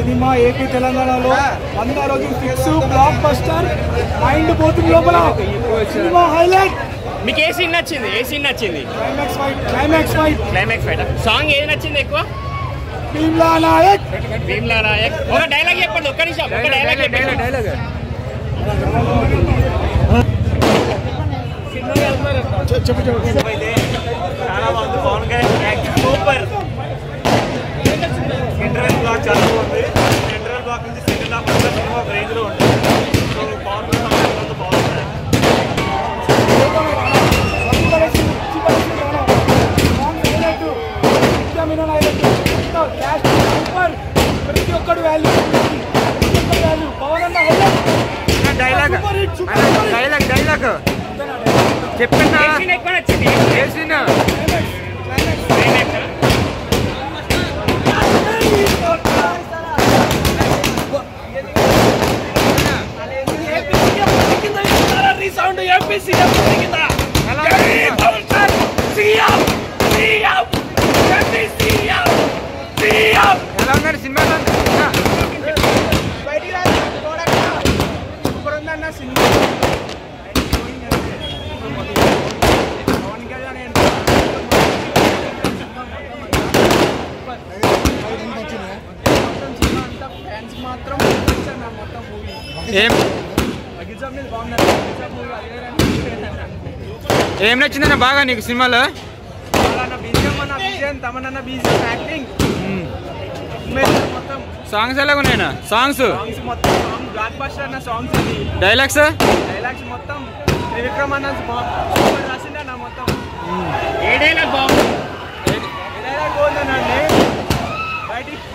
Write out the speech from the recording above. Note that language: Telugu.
సినిమా ఏపీ తెలంగాణలో వంద రోజులు ఫిక్స్ బ్లాక్ బస్టర్ మైండ్ పోతుంది లోపల సినిమా హైలైట్ మీకు ఏ సీన్ నచ్చింది ఏ సీన్ నచ్చింది climax fight climax fight climax fight song ఏది నచ్చింది ఎక్కువ భీమ్లా నాయక్ భీమ్లా నాయక్ ఒక డైలాగ్ చెప్పండి ఒక్క నిమిషం ఒక డైలాగ్ చెప్పండి చెప్పు చెప్పు చాలా బాగుంది Pawan Kalyan acting super interval block చాలా బాగుంది ఇంటర్వెల్ బ్లాక్ నుంచి సెకండ్ హాఫ్ అంతా సినిమా ఒక రేంజ్ లో ఉంటుంది సో పవన్ కళ్యాణ్ అంతా బాగుంది ప్రతి ఒక్కడు వాల్యూ ప్రతి ఒక్కడు వాల్యూ పవన్ అన్న highlight. Dialogue Super hit, super hit. Dialogue dialogue చెప్పన్నా ఏ సీన్ ఎక్కువ నచ్చింది ఏ సీన్ Climax ఆ? ఎలా ఉన్నాడు సినిమా ఏం ఏం నచ్చిందన్న బాగా నీకు సినిమాలో తమనన్న బీజిఎం యాక్టింగ్ మొత్తం సాంగ్స్ ఎలాగ ఉన్నాయన్న సాంగ్స్ సాంగ్స్ మొత్తం సాంగ్ బ్లాక్ బస్టర్ అన్న సాంగ్స్ ఇది డైలాగ్స్ డైలాగ్స్ మొత్తం త్రివిక్రమ్ అన్న సూపర్ రాసిండన్న మొత్తం ఏ డైలాగ్ బాగుంది డైలాగ్ బాగుందనండి బయటికి